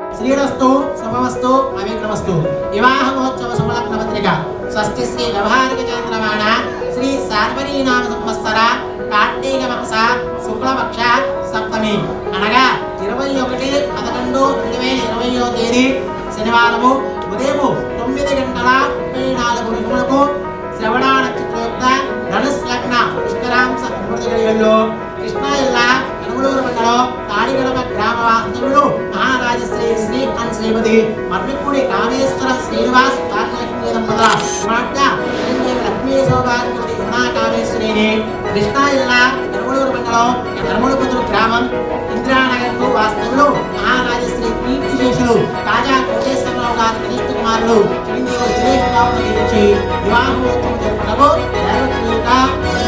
శ్రీరస్తు శుభమస్తు అవిఘ్నమస్తు వివాహ మహోత్సవ శుభలగ్న పత్రిక స్వస్తి శ్రీ వ్యవహారిక చంద్రమాణ శ్రీ సార్వరీనామ సంవత్సర కార్తీక మాస శుక్లపక్ష సప్తమి అనగా ఇరవై ఒకటి పదకొండు రెండు వేల ఇరవయో తేదీ శనివారము ఉదయము తొమ్మిది గంటల ముప్పై నాలుగు నిమిషములకు శ్రవణ నక్షత్రయుక్త ధనుస్ లగ్న పుష్కరాంశ అమృత గడియల్లో కృష్ణా జిల్లా కనుమలూరు మండలం తాడిగడప గ్రామ వాస్తవులు మహారాజశ్రీ శ్రీ అండ్ శ్రీమతి మర్రిపూడి కామేశ్వర శ్రీనివాస్ భాగ్యలక్ష్మీ దంపతుల కుమార్తె చిరంజీవి లక్ష్మీ సౌభాగ్యవతి గుణా కామేశ్వరిని కృష్ణా జిల్లా కనుమలూరు మండలం కనుమలపుతురు గ్రామం ఇందిరానగర్ వాస్తవులు మహారాజశ్రీ కీర్తి శేషులు తాజా కోటేశ్వరరావు గారి కనిష్ట కుమారుడు చిరంజీవి సురేష్ బాబును ఇచ్చి వివాహోత్సవం జరుపుటకు దైవత్రియుట